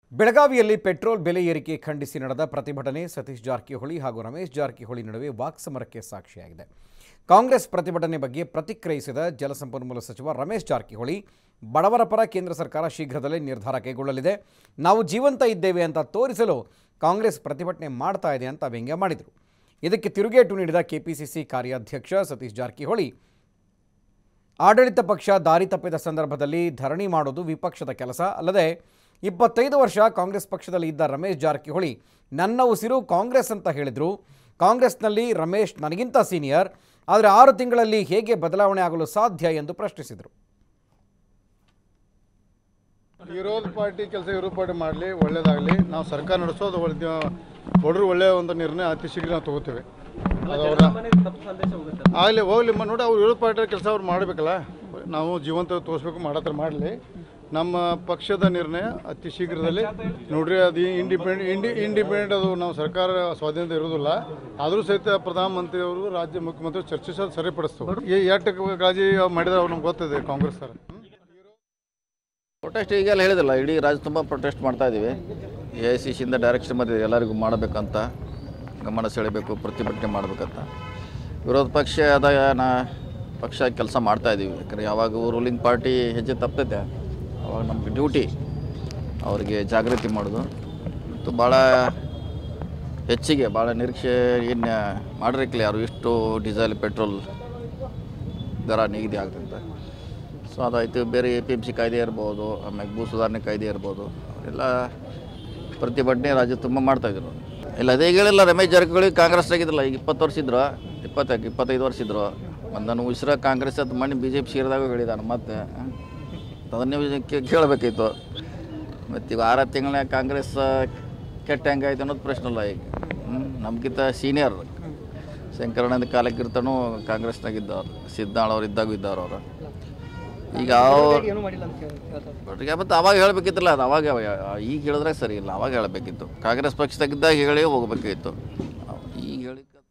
ಬೆಳಗಾವಿಯಲ್ಲಿ ಪೆಟ್ರೋಲ್ ಬೆಲೆ ಏರಿಕೆ ಖಂಡಿಸಿ ನಡೆದ ಪ್ರತಿಭಟನೆ ಸತೀಶ್ ಜಾರಕಿಹೊಳಿ ಹಾಗೂ ರಮೇಶ್ ಜಾರಕಿಹೊಳಿ ನಡುವೆ ವಾಕ್ಸಮರಕ್ಕೆ ಸಾಕ್ಷಿಯಾಗಿದೆ ಕಾಂಗ್ರೆಸ್ ಪ್ರತಿಭಟನೆ ಬಗ್ಗೆ ಪ್ರತಿಕ್ರಿಯಿಸಿದ ಜಲಸಂಪನ್ಮೂಲ ಸಚಿವ ರಮೇಶ್ ಜಾರಕಿಹೊಳಿ ಬಡವರ ಪರ ಕೇಂದ್ರ ಸರ್ಕಾರ ಶೀಘ್ರದಲ್ಲೇ ನಿರ್ಧಾರ ಕೈಗೊಳ್ಳಲಿದೆ ನಾವು ಜೀವಂತ ಇದ್ದೇವೆ ಅಂತ ತೋರಿಸಲು ಕಾಂಗ್ರೆಸ್ ಪ್ರತಿಭಟನೆ ಮಾಡ್ತಾ ಇದೆ ಅಂತ ವ್ಯಂಗ್ಯ ಮಾಡಿದರು ಇದಕ್ಕೆ ತಿರುಗೇಟು ನೀಡಿದ ಕೆಪಿಸಿಸಿ ಕಾರ್ಯಾಧ್ಯಕ್ಷ ಸತೀಶ್ ಜಾರಕಿಹೊಳಿ ಆಡಳಿತ ಪಕ್ಷ ದಾರಿ ತಪ್ಪಿದ ಸಂದರ್ಭದಲ್ಲಿ ಧರಣಿ ಮಾಡೋದು ವಿಪಕ್ಷದ ಕೆಲಸ ಅಲ್ಲದೆ ಇಪ್ಪತ್ತೈದು ವರ್ಷ ಕಾಂಗ್ರೆಸ್ ಪಕ್ಷದಲ್ಲಿ ಇದ್ದ ರಮೇಶ್ ಜಾರಕಿಹೊಳಿ ನನ್ನ ಉಸಿರು ಕಾಂಗ್ರೆಸ್ ಅಂತ ಹೇಳಿದರು ಕಾಂಗ್ರೆಸ್ನಲ್ಲಿ ರಮೇಶ್ ನನಗಿಂತ ಸೀನಿಯರ್ ಆದರೆ ಆರು ತಿಂಗಳಲ್ಲಿ ಹೇಗೆ ಬದಲಾವಣೆ ಆಗಲು ಸಾಧ್ಯ ಎಂದು ಪ್ರಶ್ನಿಸಿದರು ವಿರೋಧ ಪಾರ್ಟಿ ಕೆಲಸ ವಿರೋಧ ಪಾರ್ಟಿ ಮಾಡಲಿ ಒಳ್ಳೇದಾಗಲಿ ನಾವು ಸರ್ಕಾರ ನಡೆಸೋದು ಒಳ್ಳೆ ಬಡವರು ಒಳ್ಳೆಯ ಒಂದು ನಿರ್ಣಯ ಅತಿ ಶೀಘ್ರ ನಾವು ತಗೋತೇವೆ ಅದು ಅವರ ಆಗಲಿ ಹೋಗ್ಲಿ ಮ- ನೋಡಿ ಅವ್ರು ವಿರೋಧ ಪಾರ್ಟಿ ಕೆಲಸ ಅವ್ರು ಮಾಡಬೇಕಲ್ಲ ನಾವು ಜೀವಂತ ತೋರಿಸ್ಬೇಕು ಮಾಡತ್ರ ಮಾಡಲಿ ನಮ್ಮ ಪಕ್ಷದ ನಿರ್ಣಯ ಅತಿ ಶೀಘ್ರದಲ್ಲಿ ನೋಡ್ರಿ ಅದು ಇಂಡಿಪೆಂಡ್ ಇಂಡಿ ಇಂಡಿಪೆಂಡೆಂಟ್ ಅದು ನಾವು ಸರ್ಕಾರ ಸ್ವಾಧೀನತೆ ಇರೋದಿಲ್ಲ ಆದರೂ ಸಹಿತ ಪ್ರಧಾನಮಂತ್ರಿ ಅವರು ರಾಜ್ಯ ಮುಖ್ಯಮಂತ್ರಿ ಚರ್ಚಿಸೋದು ಸರಿಪಡಿಸ್ತವೆ ಈ ಎಷ್ಟು ಕಾಳಜಿ ಮಾಡಿದ್ರೆ ಅವ್ರು ನಮ್ಗೆ ಗೊತ್ತಿದೆ ಕಾಂಗ್ರೆಸ್ ಸರ್ ಪ್ರೊಟೆಸ್ಟ್ ಈಗೆಲ್ಲ ಹೇಳಿದಿಲ್ಲ ಇಡೀ ರಾಜ್ಯ ತುಂಬ ಪ್ರೊಟೆಸ್ಟ್ ಮಾಡ್ತಾ ಇದ್ದೀವಿ ಎ ಐ ಸಿ ಸಿಯಿಂದ ಡೈರೆಕ್ಷನ್ ಬಂದಿದೆ ಎಲ್ಲರಿಗೂ ಮಾಡಬೇಕಂತ ಗಮನ ಸೆಳೆಬೇಕು ಪ್ರತಿಭಟನೆ ಮಾಡಬೇಕಂತ ವಿರೋಧ ಪಕ್ಷ ಅದ ನಾ ಪಕ್ಷ ಕೆಲಸ ಮಾಡ್ತಾ ಇದ್ದೀವಿ ಯಾಕಂದರೆ ಯಾವಾಗ ರೂಲಿಂಗ್ ಪಾರ್ಟಿ ಹೆಜ್ಜೆ ತಪ್ಪತೈತೆ ಅವಾಗ ನಮಗೆ ಡ್ಯೂಟಿ ಅವರಿಗೆ ಜಾಗೃತಿ ಮಾಡೋದು ಮತ್ತು ಭಾಳ ಹೆಚ್ಚಿಗೆ ಭಾಳ ನಿರೀಕ್ಷೆ ಏನು ಮಾಡಿರಕ್ಕಿಲ್ಲ ಯಾರು ಇಷ್ಟು ಡೀಸೆಲ್ ಪೆಟ್ರೋಲ್ ದರ ನಿಗದಿ ಆಗ್ತಂತೆ ಸೊ ಅದಾಯಿತು ಬೇರೆ ಎ ಪಿ ಎಮ್ ಸಿ ಕಾಯ್ದೆ ಇರ್ಬೋದು ಆಮೇಲೆ ಭೂ ಸುಧಾರಣೆ ಕಾಯ್ದೆ ಇರ್ಬೋದು ಎಲ್ಲ ಪ್ರತಿಭಟನೆ ರಾಜ್ಯ ತುಂಬ ಮಾಡ್ತಾಯಿದ್ರು ಇಲ್ಲ ಅದೇ ಹೇಳಿಲ್ಲ ರಮೇಶ್ ಜಾರಕಿಹೊಳಿ ಕಾಂಗ್ರೆಸ್ ಆಗಿದ್ರಲ್ಲ ಈಗ ಇಪ್ಪತ್ತು ವರ್ಷ ಇದ್ರು ಇಪ್ಪತ್ತಕ್ಕೆ ಇಪ್ಪತ್ತೈದು ವರ್ಷ ಇದ್ರು ಮತ್ತು ನಾನು ಉಸಿರ ಕಾಂಗ್ರೆಸ್ ಅದು ಮಣ್ಣು ಬಿ ಜೆ ಪಿ ಸೇರಿದಾಗ ಹೇಳಿದಾನೆ ಮತ್ತೆ ಅದನ್ನೇ ಕೇ- ಕೇಳಬೇಕಿತ್ತು ಮತ್ತು ಈಗ ಆರು ತಿಂಗಳ ಕಾಂಗ್ರೆಸ್ ಕೆಟ್ಟ ಹೆಂಗಾಯ್ತು ಅನ್ನೋದು ಪ್ರಶ್ನೆ ಅಲ್ಲ ಈಗ ಹ್ಮ್? ನಮ್ಗಿಂತ ಸೀನಿಯರ್ ಶಂಕರಣ್ಣನ ಕಾಲಕ್ಕಿರ್ತಾನು ಕಾಂಗ್ರೆಸ್ನಾಗಿದ್ದವ್ರು ಸಿದ್ದಾಳ್ ಅವ್ರು ಇದ್ದಾಗ ಇದ್ದವ್ರು ಅವರು ಈಗ ಅವ್ರು ಮತ್ತು ಅವಾಗ ಹೇಳಬೇಕಿತ್ತಲ್ಲ ಅದು ಅವಾಗ ಈಗ ಹೇಳಿದ್ರೆ ಸರಿ ಇಲ್ಲ ಅವಾಗ ಹೇಳಬೇಕಿತ್ತು ಕಾಂಗ್ರೆಸ್ ಪಕ್ಷದಾಗಿದ್ದಾಗ ಹೇಳಿ ಹೋಗ್ಬೇಕಿತ್ತು ಈಗ ಹೇಳಿ